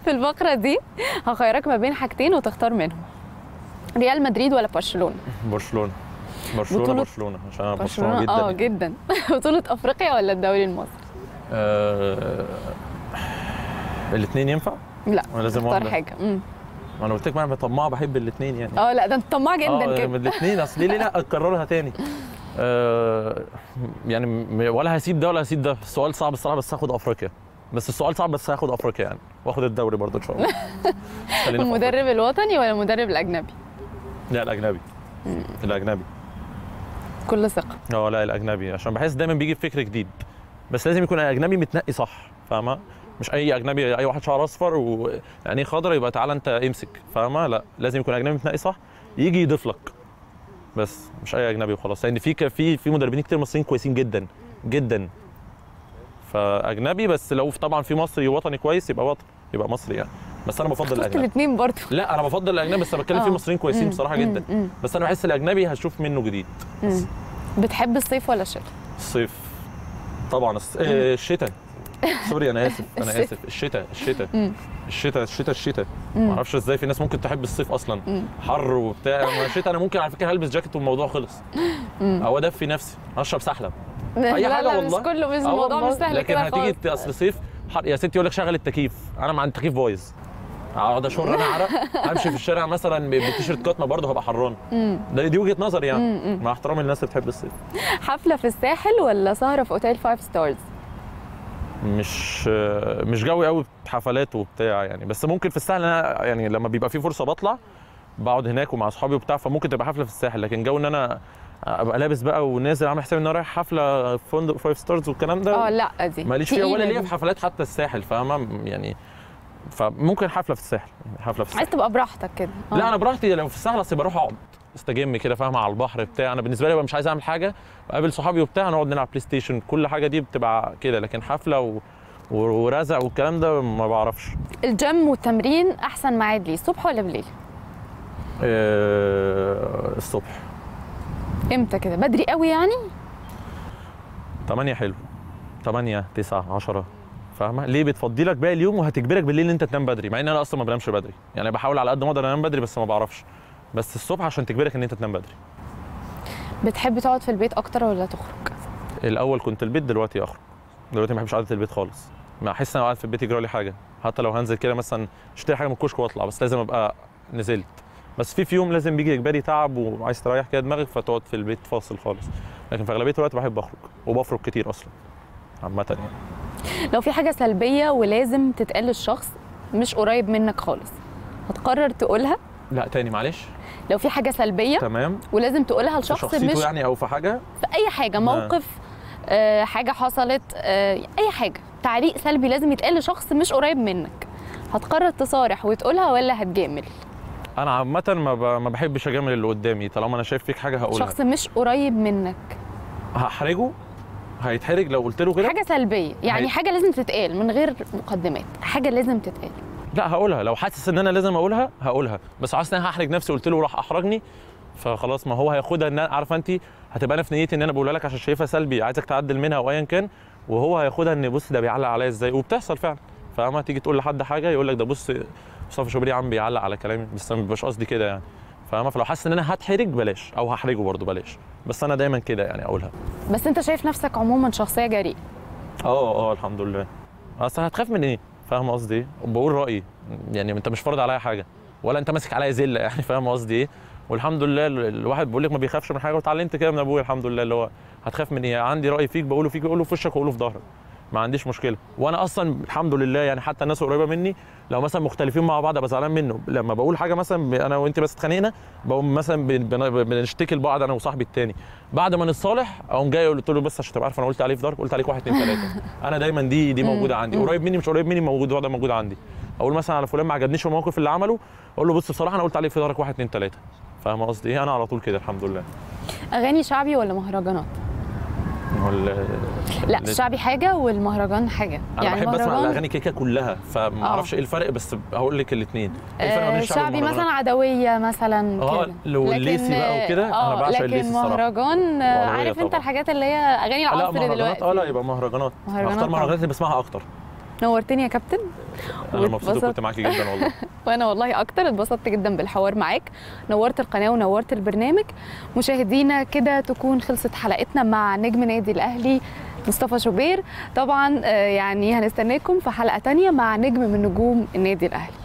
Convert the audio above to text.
في الفقره دي هخيرك ما بين حاجتين وتختار منهم ريال مدريد ولا برشلونه برشلونه برشلونه بطولة- برشلونه عشان انا برشلونه برشلونه اه جدا جدا بطوله افريقيا ولا الدوري المصري آه الاثنين ينفع؟ لا أنا لازم اختار واحدة. حاجه مم. ما انا قلت لك ما انا طماع بحب الاثنين يعني اه لا ده انت طماع جدا كده الاثنين اصل ليه لا اكررها تاني آه يعني م- ولا هسيب ده ولا هسيب ده السؤال صعب الصراحه بس هاخد افريقيا بس السؤال صعب بس هاخد افريقيا يعني واخد الدوري برضه ان شاء الله خلينا في المدرب الوطني ولا المدرب الاجنبي لا الاجنبي الاجنبي كل ثقه اه لا الاجنبي عشان بحس دايما بيجي فكر جديد بس لازم يكون اجنبي متنقي صح فاهمه مش اي اجنبي اي واحد شعر اصفر وعينيه خضرا يبقى تعالى انت امسك فاهمه لا لازم يكون اجنبي متنقي صح يجي يضيف لك بس مش اي اجنبي وخلاص لان في ك- في في مدربين كتير مصريين كويسين جدا جدا فاجنبي بس لو طبعا في مصري وطني كويس يبقى وطني يبقى مصري يعني بس انا بفضل شفت الاجنبي الاثنين برضه لا انا بفضل الاجنبي بس أنا بتكلم في آه. مصريين كويسين مم. بصراحه مم. جدا مم. بس انا بحس الاجنبي هشوف منه جديد مم. بتحب الصيف ولا الشتاء الصيف طبعا الص... آه، الشتاء سوري انا اسف انا الشتاء. اسف الشتاء الشتاء مم. الشتاء الشتاء الشتاء مم. ما اعرفش ازاي في ناس ممكن تحب الصيف اصلا مم. حر وبتاع ما الشتاء انا ممكن على فكره هلبس جاكيت والموضوع خلص مم. او ادفي نفسي اشرب سحلب اي لا حاجه لا والله مش كله مش آه الموضوع والله. مش سهل لكن كده هتيجي خالص ت- اصل صيف حر يا ستي يقول لك شغل التكييف انا مع التكييف بايظ اقعد اشر انا عرق امشي في الشارع مثلا ب- بتيشيرت كات ما برضه هبقى حران مم. ده دي وجهه نظر يعني مم. مم. مع احترامي للناس اللي بتحب الصيف حفله في الساحل ولا سهره في اوتيل فايف ستارز مش مش جوي قوي حفلات وبتاع يعني بس ممكن في الساحل انا يعني لما بيبقى في فرصه بطلع بقعد هناك ومع اصحابي وبتاع فممكن تبقى حفله في الساحل لكن جو ان انا ابقى لابس بقى ونازل عامل حسابي ان انا رايح حفله في فندق فايف ستارز والكلام ده اه لا دي ماليش فيها ولا تقيلة ليا دي. في حفلات حتى الساحل فاهمه يعني فممكن حفله في الساحل حفله في الساحل عايز تبقى براحتك كده آه. لا انا براحتي لو في الساحل اصل بروح اقعد استجم كده فاهمه على البحر بتاع انا بالنسبه لي ببقى مش عايز اعمل حاجه اقابل صحابي وبتاع نقعد نلعب بلاي ستيشن كل حاجه دي بتبقى كده لكن حفله و... و- ورزع والكلام ده ما بعرفش الجيم والتمرين احسن ميعاد ليه الصبح ولا بالليل آه، الصبح امتى كده بدري قوي يعني 8 حلو 8 9 10 فاهمه ليه بتفضي لك باقي اليوم وهتجبرك بالليل ان انت تنام بدري مع ان انا اصلا ما بنامش بدري يعني بحاول على قد ما اقدر انام بدري بس ما بعرفش بس الصبح عشان تجبرك ان انت تنام بدري بتحب تقعد في البيت اكتر ولا تخرج الاول كنت البيت دلوقتي اخرج دلوقتي ما بحبش قعده البيت خالص ما احس ان انا قاعد في البيت يجرى لي حاجه حتى لو هنزل كده مثلا اشتري حاجه من الكشك واطلع بس لازم ابقى نزلت بس في في يوم لازم بيجي اجباري تعب وعايز تريح كده دماغك فتقعد في البيت فاصل خالص لكن في اغلبيه الوقت بحب اخرج وبفرج كتير اصلا عامه يعني لو في حاجه سلبيه ولازم تتقال للشخص مش قريب منك خالص هتقرر تقولها لا تاني معلش لو في حاجه سلبيه تمام ولازم تقولها في لشخص شخصيته مش يعني او في حاجه في اي حاجه موقف آه حاجه حصلت آه اي حاجه تعليق سلبي لازم يتقال لشخص مش قريب منك هتقرر تصارح وتقولها ولا هتجامل انا عامه ما, ب... ما بحبش اجامل اللي قدامي طالما انا شايف فيك حاجه هقولها شخص مش قريب منك هحرجه هيتحرج لو قلت له كده حاجه سلبيه يعني هي- حاجه لازم تتقال من غير مقدمات حاجه لازم تتقال لا هقولها لو حاسس ان انا لازم اقولها هقولها بس حاسس ان انا هحرج نفسي قلت له راح احرجني فخلاص ما هو هياخدها ان أنا- عارفه انت هتبقى انا في نيتي ان انا بقولها لك عشان شايفها سلبي عايزك تعدل منها او ايا كان وهو هياخدها ان بص ده بيعلق عليا ازاي وبتحصل فعلا فاهمه تيجي تقول لحد حاجه يقول لك ده بص مصطفى شوبير عم بيعلق على كلامي بس انا مبيبقاش قصدي كده يعني فاهمه فلو حاسس ان انا هتحرج بلاش او هحرجه برضه بلاش بس انا دايما كده يعني اقولها بس انت شايف نفسك عموما شخصيه جريئه اه اه الحمد لله اصل هتخاف من ايه فاهم قصدي ايه وبقول رايي يعني انت مش فارض عليا حاجه ولا انت ماسك عليا زله يعني فاهم قصدي ايه والحمد لله ال- الواحد بيقول لك ما بيخافش من حاجه واتعلمت كده من ابويا الحمد لله اللي هو هتخاف من ايه عندي راي فيك بقوله فيك بقوله في وشك واقوله في ظهرك ما عنديش مشكله وانا اصلا الحمد لله يعني حتى الناس قريبه مني لو مثلا مختلفين مع بعض ابقى زعلان منه لما بقول حاجه مثلا ب- انا وانت بس اتخانقنا بقوم مثلا بن- بن- بنشتكي لبعض انا وصاحبي التاني بعد ما نتصالح اقوم جاي قلت له بس عشان تبقى عارف انا قلت عليه في ظهرك قلت عليك واحد اتنين تلاته انا دايما دي دي موجوده عندي قريب مني مش قريب مني موجود وضع موجود عندي اقول مثلا على فلان ما عجبنيش الموقف اللي عمله اقول له بص بصراحه انا قلت عليك في ظهرك واحد اتنين تلاته فاهم قصدي ايه انا على طول كده الحمد لله اغاني شعبي ولا مهرجانات وال- لا ال- الشعبي حاجه والمهرجان حاجه انا بحب اسمع مهرجان- الاغاني كيكه كلها فما آه. اعرفش ايه الفرق بس هقول لك الاثنين ايه الفرق ما بين آه، الشعبي شعبي والمهرجانات؟ مثلا عدويه مثلا اه كده لو الليسي لكن- بقى وكده انا آه، بعشق لكن الليسي الصراحه مهرجان آه، وعربية عارف انت طبعاً. الحاجات اللي هي اغاني لا العصر مهرجانات دلوقتي اه لا يبقى مهرجانات مهرجانات هختار طبعاً. مهرجانات اللي بسمعها اكتر نورتني يا كابتن انا مبسوط واتبسطت. كنت معاكي جدا والله وانا والله اكتر اتبسطت جدا بالحوار معاك نورت القناه ونورت البرنامج مشاهدينا كده تكون خلصت حلقتنا مع نجم نادي الاهلي مصطفى شوبير طبعا آه، يعني هنستناكم في حلقه تانية مع نجم من نجوم النادي الاهلي